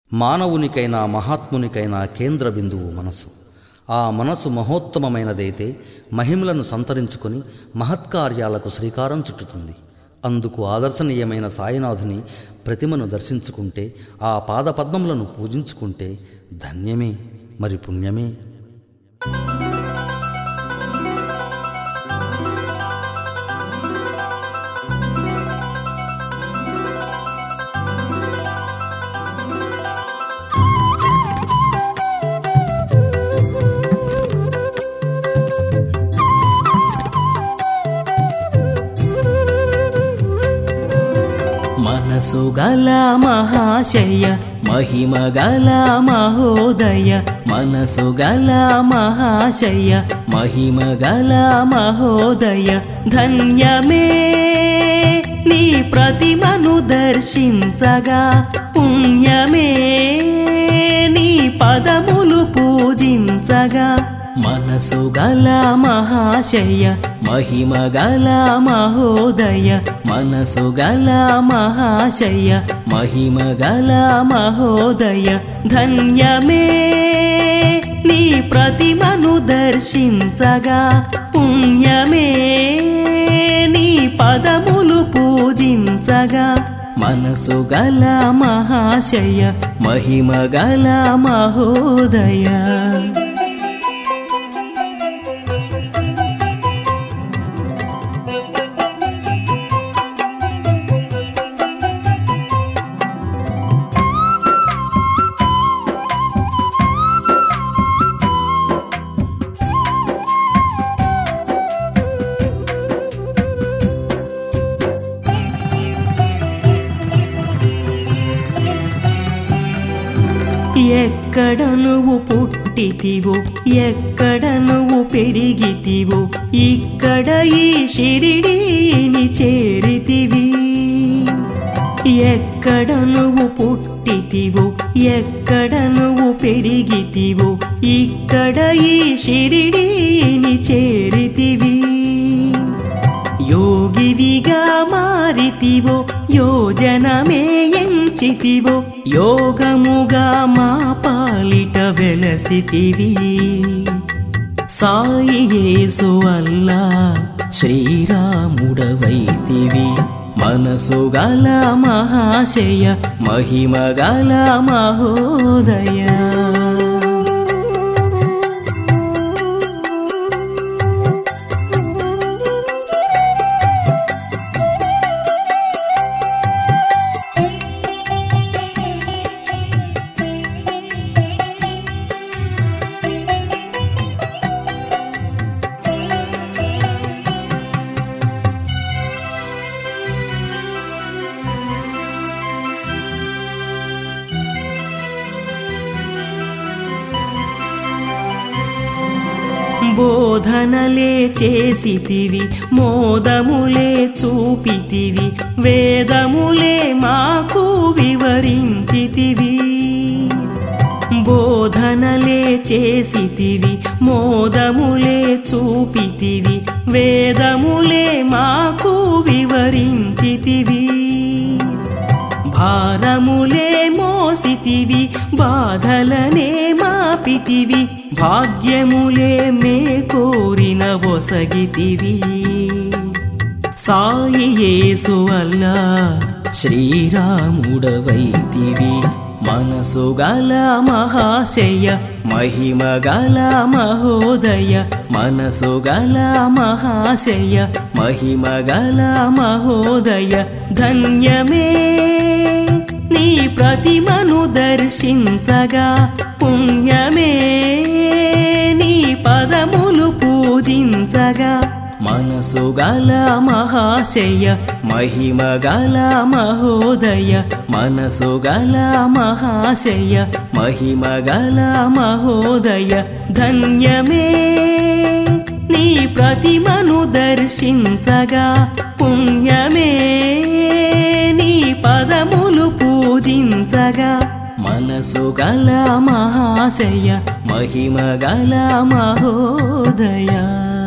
మానవునికైనా మహాత్మునికైనా కేంద్ర బిందువు మనసు ఆ మనసు మహోత్తమమైనదైతే మహిమలను సంతరించుకొని మహత్కార్యాలకు శ్రీకారం చుట్టుతుంది అందుకు ఆదర్శనీయమైన సాయినాథుని ప్రతిమను దర్శించుకుంటే ఆ పాదపద్మములను పూజించుకుంటే ధన్యమే మరి పుణ్యమే మనసు గల మహాశయ మహిమ గల మహోదయ మనసు గల మహాశయ మహిమ గల మహోదయ ధన్యమే నీ ప్రతిమను దర్శించగా పుణ్యమే నీ పదములు పూజించగా మనసు గల మహాశయ మహిమ గల మహోదయ మనసు గల మహాశయ మహిమ గల మహోదయ ధన్యమే నీ ప్రతిమను దర్శించగా పుణ్యమే నీ పదములు పూజించగా మనసు గల మహాశయ మహిమ గల మహోదయ ఎక్కడ నువ్వు పుట్టితివో ఎక్కడ నువ్వు పెరిగితివో ఇక్కడ ఈ షిరిడీని చేరితివి ఎక్కడ నువ్వు పుట్టితివో ఎక్కడ నువ్వు పెరిగితివో ఇక్కడ ఈ షిరిడీని చేరితివి యోగివిగా మారితివో యోజనమే ఎంచితివో యోగముగా మా పాలిట వెలసితివి సాయి యేసు అల్లా శ్రీరాముడవైతివి మనసు గల మహాశయ మహిమ గల మహోదయ బోధనలే చేసితివి మోదములే చూపితివి వేదములే మాకు వివరించితివి బోధనలే చేసితివి మోదములే చూపితివి వేదములే మాకు వివరించితివి భారములే మోసితివి బాధలనే మాపితివి భాగ్యములే మే కోరిన ఒసగితివి సాయి యేసు అల్లా శ్రీరాముడవైతివి మనసు గల మహాశయ మహిమ గల మహోదయ మనసు గల మహాశయ మహిమ గల మహోదయ ధన్యమే నీ ప్రతిమను దర్శించగా పుణ్యమే నీ పదములు పూజించగా మనసు గల మహాశయ మహిమ గల మహోదయ మనసు గల మహాశయ మహిమ గల మహోదయ ధన్యమే నీ ప్రతిమను దర్శించగా పుణ్యమే నీ పదములు పూజించగా మనసు గల మహాశయ మహిమ గల మహోదయ